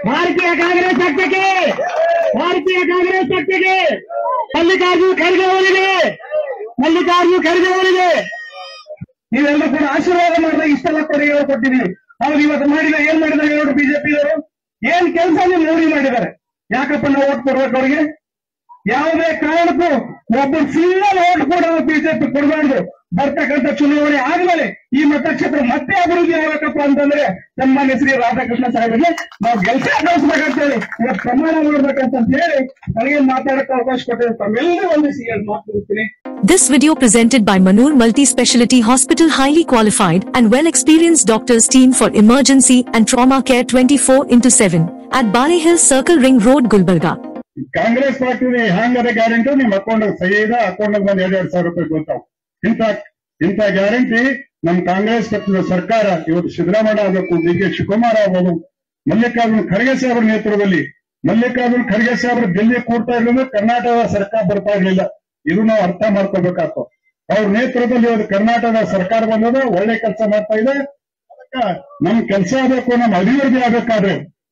ಭಾರತೀಯ ಕಾಂಗ್ರೆಸ್ ಶಕ್ತಿಗೆ ಭಾರತೀಯ ಕಾಂಗ್ರೆಸ್ ಶಕ್ತಿಗೆ ಮಲ್ಲಿಕಾರ್ಜುನ ಖರ್ಗೆ ಅವರಿಗೆ ಮಲ್ಲಿಕಾರ್ಜುನ ಖರ್ಗೆ ಅವರಿಗೆ ನೀವೆಲ್ಲರೂ ಕೂಡ ಆಶೀರ್ವಾದ ಮಾಡಿದಾಗ ಇಷ್ಟೆಲ್ಲ ಕೊಡುಗೆ ಕೊಟ್ಟಿದ್ದೀವಿ ಅವ್ರು ಇವತ್ತು ಮಾಡಿದ ಏನ್ ಮಾಡಿದ್ದಾರೆ ನೋಡಿ ಬಿಜೆಪಿಯವರು ಏನ್ ಕೆಲಸ ನೀವು ನೋಡಿ ಮಾಡಿದ್ದಾರೆ ಯಾಕಪ್ಪ ನಾವು ಓಟ್ ಕೊಡ್ಬೇಕು ಅವ್ರಿಗೆ ಯಾವುದೇ ಕಾರಣಕ್ಕೂ ಒಬ್ಬ ಸಿಂಗಲ್ ಓಟ್ ಕೂಡ ಬಿಜೆಪಿ ಕೊಡಬಾರ್ದು ಬರ್ತಕ್ಕಂಥ ಚುನಾವಣೆ ಆದ್ಮೇಲೆ ಈ ಮತಕ್ಷೇತ್ರ ಮತ್ತೆ ಅಭಿವೃದ್ಧಿ ಆಗ್ಬೇಕಪ್ಪ ಅಂತಂದ್ರೆ ಸನ್ಮಾನ್ಯ ಶ್ರೀ ರಾಧಾಕೃಷ್ಣ ಸಾಹೇಬರಿಗೆ ನಾವು ಕೆಲಸ ಕಳಿಸ್ಬೇಕಂತೇಳಿ ಇವತ್ತು ಪ್ರಮಾಣ ಮಾಡ್ಬೇಕಂತ ಹೇಳಿ ನನಗೆ ಮಾತಾಡಕ್ಕೆ ಅವಕಾಶ ಕೊಟ್ಟಿದ್ರೆ ತಮ್ಮೆಲ್ಲರೂ ಒಂದು ಸಿ ಮಾತಾಡ್ತೀನಿ This video presented by Manur Multi-Speciality Hospital highly qualified and well-experienced doctors team for emergency and trauma care 24 into 7 at Bali Hills Circle Ring Road, Gulbarga. Congress party ಹ್ಯಾಂಗದ ಗ್ಯಾರಂಟಿ ನಿಮ್ ಅಕೌಂಟ್ ಸಹಿದ ಅಕೌಂಟ್ ಬಂದ್ ಎರಡ್ ಎರಡ್ ಸಾವಿರ ರೂಪಾಯಿ ಗೊತ್ತಾವ್ ಇಂತ ಇಂತ ಗ್ಯಾರಂಟಿ ನಮ್ ಕಾಂಗ್ರೆಸ್ ಪಕ್ಷದ ಸರ್ಕಾರ ಇವತ್ತು ಸಿದ್ದರಾಮಯ್ಯ ಆಗಬೇಕು ಡಿ ಕೆ ಶಿವಕುಮಾರ್ ಆಗ್ಬೋದು ಮಲ್ಲಿಕಾರ್ಜುನ ಖರ್ಗೆ ಸಾಹೇಬ್ರ ನೇತೃತ್ವದಲ್ಲಿ ಮಲ್ಲಿಕಾರ್ಜುನ ಖರ್ಗೆ ಸಾಹೇಬ್ರು ದಿಲ್ಲಿ ಕೂಡ್ತಾ ಇರಲಿಲ್ಲ ಕರ್ನಾಟಕದ ಸರ್ಕಾರ ಬರ್ತಾ ಇರಲಿಲ್ಲ ಇದು ನಾವು ಅರ್ಥ ಮಾಡ್ಕೋಬೇಕಾಗ್ತದೆ ಅವ್ರ ನೇತೃತ್ವದಲ್ಲಿ ಇವತ್ತು ಕರ್ನಾಟಕದ ಸರ್ಕಾರ ಬಂದದ ಒಳ್ಳೆ ಕೆಲಸ ಮಾಡ್ತಾ ಇದೆ ಅದಕ್ಕ ನಮ್ ಕೆಲಸ ಆಗಬೇಕು ನಮ್ ಅಭಿವೃದ್ಧಿ ಆಗ್ಬೇಕಾದ್ರೆ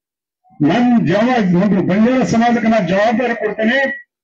ನನ್ ಜವಾಬ್ ಒಂದು ಬಂಜಾರ ಸಮಾಜಕ್ಕೆ ನಾನು ಜವಾಬ್ದಾರಿ ಕೊಡ್ತೇನೆ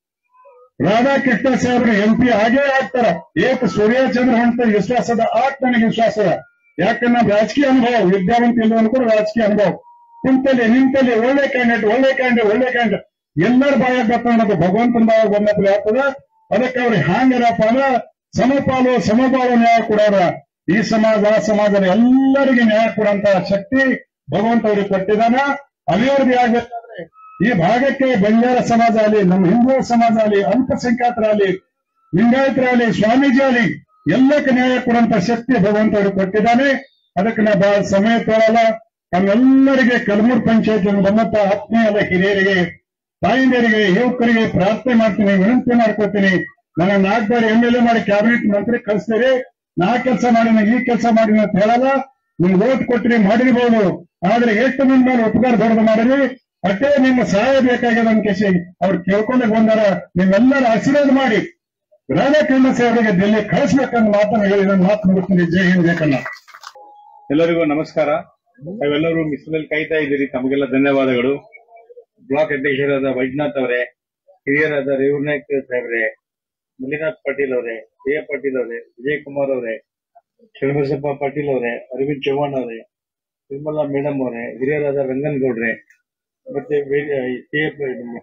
ರಾಧಾಕೃಷ್ಣ ಸಾಹೇಬ್ರು ಎಂ ಪಿ ಆಗೇ ಆಗ್ತಾರ ಏಕ ಸೂರ್ಯಚಂದ್ರ ಅಂತ ವಿಶ್ವಾಸದ ಆಟ್ ನನಗೆ ವಿಶ್ವಾಸದ ಯಾಕಂದ್ರೆ ನಮ್ ರಾಜಕೀಯ ಅನುಭವ ವಿದ್ಯಾವಂತ ಇಲ್ಲವನು ಕೂಡ ರಾಜಕೀಯ ಅನುಭವ ಕುಂತಲ್ಲಿ ನಿಂತಲ್ಲಿ ಒಳ್ಳೆ ಕ್ಯಾಂಡಿಡೇಟ್ ಒಳ್ಳೆ ಕ್ಯಾಂಡಿಡೇಟ್ ಒಳ್ಳೆ ಕ್ಯಾಂಡಿಡೇಟ್ ಎಲ್ಲರ ಬಾಯಾಗ ಬರ್ತಾನದು ಭಗವಂತನ ಬಾಯಾಗ ಬಂದಪ್ಪ ಆಗ್ತದ ಅದಕ್ಕೆ ಅವ್ರಿಗೆ ಹ್ಯಾಂಗರಪ್ಪ ಅಂದ್ರ ಸಮಪಾಲು ಸಮಬಾಳು ನ್ಯಾಯ ಕೊಡೋರ ಈ ಸಮಾಜ ಆ ಸಮಾಜದ ಎಲ್ಲರಿಗೆ ನ್ಯಾಯ ಕೊಡುವಂತ ಶಕ್ತಿ ಭಗವಂತ ಅವ್ರಿಗೆ ಕೊಟ್ಟಿದ್ದಾನ ಅಭಿವೃದ್ಧಿ ಆಗ್ಬೇಕಾದ್ರೆ ಈ ಭಾಗಕ್ಕೆ ಬಂಜಾರ ಸಮಾಜ ಆಗಲಿ ನಮ್ಮ ಹಿಂದೂ ಸಮಾಜ ಆಗಲಿ ಅಲ್ಪಸಂಖ್ಯಾತರಾಗಲಿ ಲಿಂಗಾಯತರಾಗಲಿ ಸ್ವಾಮೀಜಿ ಆಗಲಿ ಎಲ್ಲಕ್ಕೆ ನ್ಯಾಯ ಕೊಡುವಂತ ಶಕ್ತಿ ಭಗವಂತ ಅವ್ರಿಗೆ ಕೊಟ್ಟಿದ್ದಾನೆ ಅದಕ್ಕೆ ನಾ ಬಹಳ ಸಮಯ ತೋರಲ್ಲ ನಮ್ಮೆಲ್ಲರಿಗೆ ಕಲಮೂರ್ ಪಂಚಾಯತ್ ಬಂದಂತ ಆತ್ಮೀಯದ ಹಿರಿಯರಿಗೆ ತಾಯಿಂದರಿಗೆ ಯುವಕರಿಗೆ ಪ್ರಾರ್ಥನೆ ಮಾಡ್ತೀನಿ ವಿನಂತಿ ಮಾಡ್ಕೊತೀನಿ ನನ್ನ ನಾಲ್ಕು ಬಾರಿ ಎಂ ಎಲ್ ಎ ಮಾಡಿ ಕ್ಯಾಬಿನೆಟ್ ಮಂತ್ರಿ ಕಳಿಸ್ತೀರಿ ನಾ ಕೆಲಸ ಮಾಡಿನ ಈ ಕೆಲಸ ಮಾಡಿನ ಅಂತ ಹೇಳಲ್ಲ ನಿಮ್ ಓಟ್ ಕೊಟ್ರಿ ಮಾಡಿರ್ಬೋದು ಆದ್ರೆ ಎಷ್ಟು ನಿಮ್ಮ ಮೇಲೆ ಉಪಕಾರ ದೊಡ್ಡದು ಮಾಡಿರಿ ಅಷ್ಟೇ ನಿಮ್ಮ ಸಹಾಯ ಬೇಕಾಗ್ಯದ ಅಂತ ಕೇಸಿ ಅವ್ರು ಕೇಳ್ಕೊಂಡಾಗ ಬಂದಾರ ನೀವೆಲ್ಲರೂ ಆಶೀರ್ವಾದ ಮಾಡಿ ರಾಧಾಕೃಷ್ಣ ಸಾಹೇಬರಿಗೆ ದಿಲ್ಲಿ ಕಳಿಸ್ಬೇಕಂತ ಮಾತನ್ನ ಹೇಳಿ ನನ್ನ ಮಾತು ಮುಗಿಸ್ತೀನಿ ಜೈ ಹಿಂದ್ ಜೈ ಕನ್ನಡ ಎಲ್ಲರಿಗೂ ನಮಸ್ಕಾರ ತಾವೆಲ್ಲರೂ ಮಿಸ್ರಲ್ಲಿ ಕಾಯ್ತಾ ಇದ್ದೀರಿ ತಮಗೆಲ್ಲ ಧನ್ಯವಾದಗಳು ಬ್ಲಾಕ್ ಅಧ್ಯಕ್ಷರಾದ ವೈಜ್ನಾಥ್ ಅವರೇ ಹಿರಿಯರಾದ ರೇವನಾಯಕ್ ಸಾಹೇಬ್ರೆ ಮಲ್ಲಿನಾಥ್ ಪಾಟೀಲ್ ಅವರೇ ಜಯ ಪಾಟೀಲ್ ಅವರೇ ವಿಜಯ್ ಕುಮಾರ್ ಅವರೇ ಶರಣಬಸಪ್ಪ ಪಾಟೀಲ್ ಅವರೇ ಅರವಿಂದ್ ಚೌಹಾಣ್ ಅವರೇ ನಿರ್ಮಲಾ ಮೇಡಮ್ ಅವರೇ ಹಿರಿಯರಾದ ರಂಗನ್ ಗೌಡ್ರೆ ಮತ್ತೆ ವೇ- ಈ ಕೆ- ನಮ್ಮ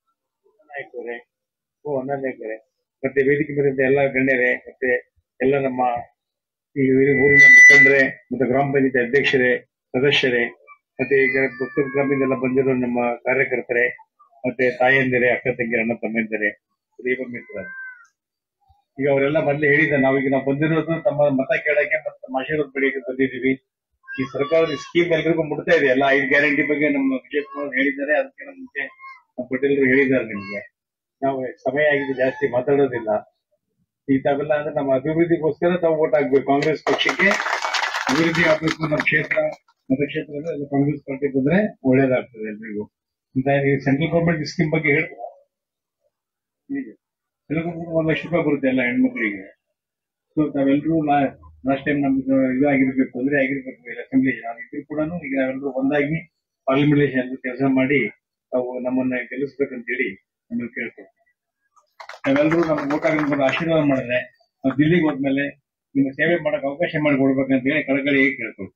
ನಾಯಕ್ ಅವರೇ ಓ ಅಣ್ಣನಾಯಕ್ ಅವರೇ ಮತ್ತೆ ವೇದಿಕೆ ಮೇಲಿದ್ದ ಎಲ್ಲ ಗಣ್ಯರೇ ಮತ್ತೆ ಎಲ್ಲ ನಮ್ಮ ಈ ಊರಿನ ಮುಖಂಡರೇ ಮತ್ತೆ ಗ್ರಾಮ ಪಂಚಾಯತಿ ಅಧ್ಯಕ್ಷರೇ ಸದಸ್ಯರೇ ಮತ್ತೆ ಈಗ ಭಕ್ತರ ಗ್ರಾಮದಿಂದೆಲ್ಲ ಬಂದಿರೋ ನಮ್ಮ ಕಾರ್ಯಕರ್ತರೇ ಮತ್ತೆ ತಾಯಂದಿರೇ ಅಕ್ಕ ತಂಗಿ ಅಣ್ಣ ತಮ್ಮಂದಿರೇ ದೈವ ಮಿತ್ರ ಈಗ ಅವರೆಲ್ಲ ಮೊದಲೇ ಹೇಳಿದ್ದ ನಾವೀಗ ನಾವು ಬಂದಿರೋದು ತಮ್ಮ ಮತ ಕೇಳಕ್ಕೆ ಮತ್ತೆ ತಮ್ಮ ಆಶೀರ್ವಾದ ಪಡೆಯಕ್ಕೆ ಬಂದಿದ್ದೀವಿ ಈ ಸರ್ಕಾರದ ಸ್ಕೀಮ್ ಎಲ್ರಿಗೂ ಮುಟ್ತಾ ಇದೆ ಎಲ್ಲ ಐದು ಗ್ಯಾರಂಟಿ ಬಗ್ಗೆ ನಮ್ಮ ವಿಜಯ್ ಕುಮಾರ್ ಹೇಳಿದ್ದಾರೆ ಅದಕ್ಕೆ ನಮ್ಮ ಮುಂಚೆ ನಮ್ಮ ಪಟೇಲರು ಹೇಳಿದ್ದಾರೆ ನಿಮ್ಗೆ ನಾವು ಸಮಯ ಆಗಿದೆ ಜಾಸ್ತಿ ಮಾತಾಡೋದಿಲ್ಲ ಈ ತಾವೆಲ್ಲ ಅಂದ್ರೆ ನಮ್ಮ ಅಭಿವೃದ್ಧಿಗೋಸ್ಕರ ತಾವು ಓಟ್ ಹಾಕ್ಬೇಕು ಕಾಂಗ್ರೆಸ್ ಪಕ್ಷಕ್ಕೆ ಅಭಿವೃದ್ಧಿ ಆಗ್ಬೇಕು ನಮ್ಮ ಕ್ಷೇತ್ರ ಮತಕ್ಷೇತ್ರದಲ್ಲಿ ಅದು ಕಾಂಗ್ರೆಸ್ ಪಾರ್ಟಿ ಬಂದ್ರೆ ಒಳ್ಳೇದಾಗ್ತದೆ ಎಲ್ರಿಗೂ ಅಂತ ಸೆಂಟ್ರಲ್ ಗೌರ್ಮೆಂಟ್ ಸ್ಕೀಮ್ ಬಗ್ಗೆ ಹೇಳ್ಬೋದು ಸೆಂಟ್ರಲ್ ಗೌರ್ಮೆಂಟ್ ಒಂದ್ ಲಕ್ಷ ರೂಪಾಯಿ ಬರುತ್ತೆ ಎಲ್ಲ ಹೆಣ್ಮಕ್ಳಿಗೆ ಸೊ ತಾವೆಲ್ಲರೂ ಲಾಸ್ಟ್ ಟೈಮ್ ನಮ್ಗೆ ಇದಾಗಿರ್ಬೇಕು ತೊಂದರೆ ಆಗಿರ್ಬೇಕು ಅಸೆಂಬ್ಲಿ ಇದ್ರು ಕೂಡ ಈಗ ನಾವೆಲ್ಲರೂ ಒಂದಾಗಿ ಪಾರ್ಲಿಮೆಂಟ್ ಕೆಲಸ ಮಾಡಿ ತಾವು ನಮ್ಮನ್ನ ಗೆಲ್ಲಿಸ್ಬೇಕಂತೇಳಿ ನಮ್ಮಲ್ಲಿ ಕೇಳ್ಕೊಳ್ತೀವಿ ನಾವೆಲ್ಲರೂ ನಮ್ಮ ಓಟ್ ಹಾಕೊಂಡು ಆಶೀರ್ವಾದ ಮಾಡಿದ್ರೆ ನಾವು ದಿಲ್ಲಿಗೆ ಹೋದ್ಮೇಲೆ ನಿಮ್ಮ ಸೇವೆ ಮಾಡಕ್ ಅವಕಾಶ ಮಾಡಿ ಕೊಡ್ಬೇಕಂತ ಹೇಳಿ ಕಳಕಳಿ ಕೇಳ್ಕೊಳ್ತೀವಿ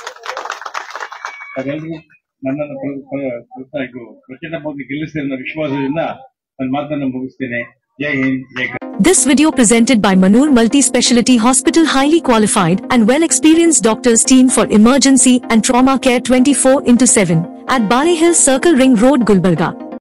ಅದೆಲ್ಲರೂ ನನ್ನನ್ನು ಪ್ರ- ಪ್ರ- ಪ್ರ- ಇದು ಪ್ರಚಂಡ ಮೋದಿ ಗೆಲ್ಲಿಸ್ತಾರೆ ಅನ್ನೋ ವಿಶ್ವಾಸದಿಂದ ನನ್ನ ಮಾತನ್ನು ಮುಗಿಸ್ತೇನೆ ಜೈ ಹಿಂದ್ ಜೈ Karnataka. This video presented by Manur Multi-Speciality Hospital highly qualified and well-experienced doctors team for emergency and trauma care 24 into 7 at Bali Hills Circle Ring Road, Gulbarga.